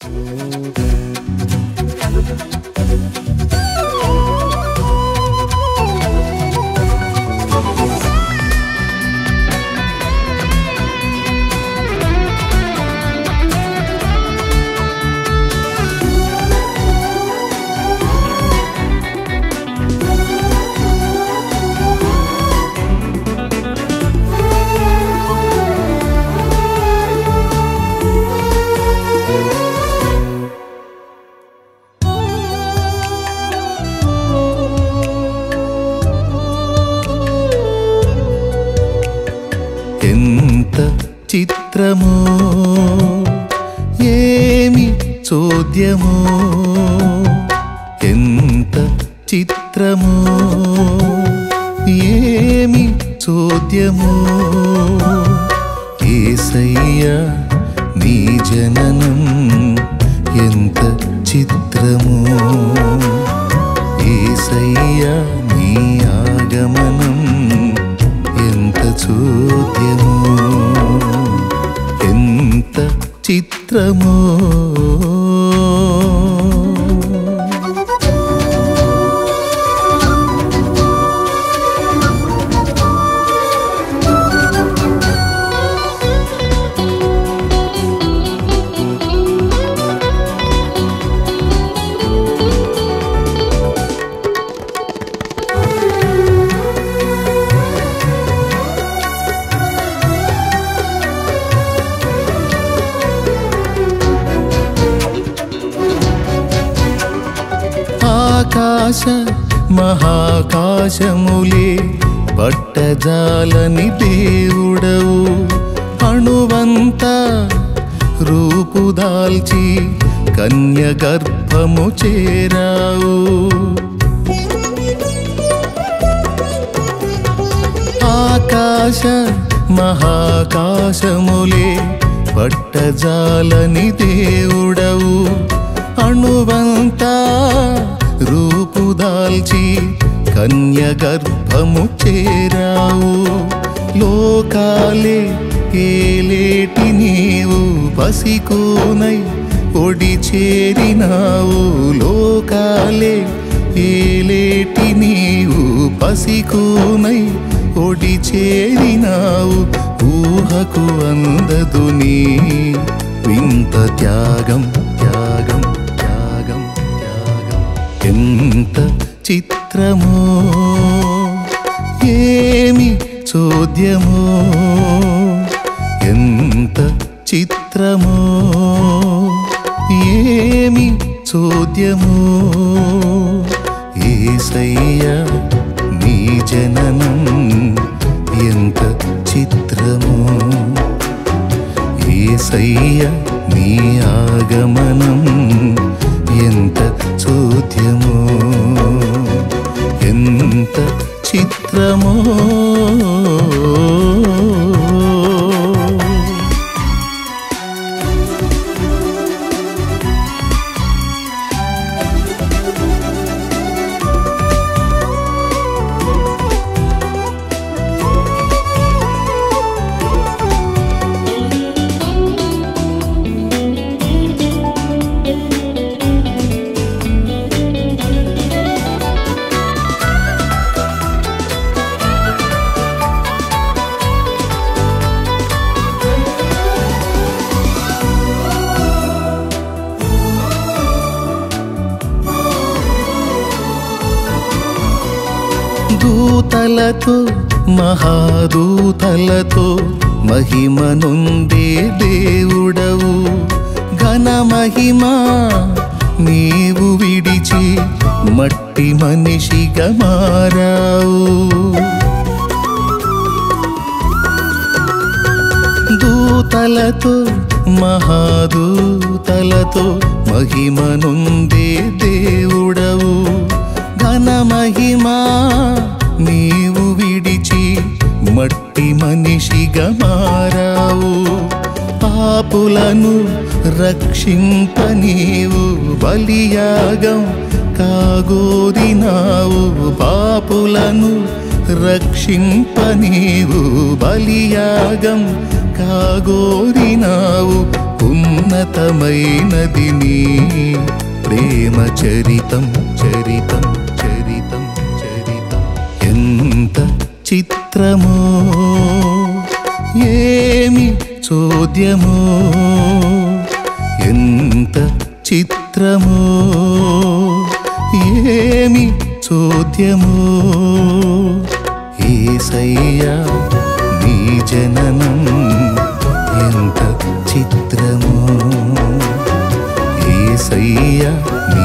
ఎంత చిత్రమో ఏమి చోద్యమో ఎంత చిత్రమో ఏమి చోద్యమో ఏసయ్యా నీ జననం ఎంత చిత్రమో ఏసయ్యా నీ ఆగమనం ఎంత చూద్యమో ఎంత చిత్రమో ఆకాశ మహాకాశములే పట్టజాలని దేవుడవు అణువంత రూపుదాల్చి కన్య గర్భము చేరావు ఆకాశ మహాకాశములే పట్టజాలని దేవుడవు అణువంతా రూపుదాల్చి కన్య గర్భము చేరావు లోకాలే ఏలేటి నీవు పసికోనై ఒడి చేరినావు లోకాలే ఏలేటి నీవు పసికోనై ఒడి చేరినావు ఊహకు అందదు నీ వింత త్యాగం త్యాగం త్యాగం త్యాగం ఎంత చిత్రమో ఏమి చోద్యమో ఎంత చిత్రమో ఏమి చోద్యమో ఏసయ్యా నీ జననం ఎంత చిత్రమో ఏసయ్య నీ ఆగమనం ఎంత చోద్యమో ఎంత చిత్రమో దూతలతో మహాదూతలతో మహిమ నొందే దేవుడవు ఘన మహిమ నీవు విడిచి మట్టి మనిషిగా మారావు దూతలతో మహాదూతలతో మహిమ నొందే దేవుడవు ఘన మహిమా నీవు విడిచి మట్టి మనిషిగా మారావు పాపులను రక్షింప నీవు బలియాగం కాగోరినావు పాపులను రక్షింప నీవు బలియాగం కాగోరినావు ఉన్నతమైనది నీ ప్రేమ చరితం చరితం చరితం చరితం ఎంత చిత్రమో ఏమి చోద్యమో ఎంత చిత్రమో ఏమి చోద్యమో ఏసయ్యా నీ జననం ఎంత చిత్రమో ఏసయ్యా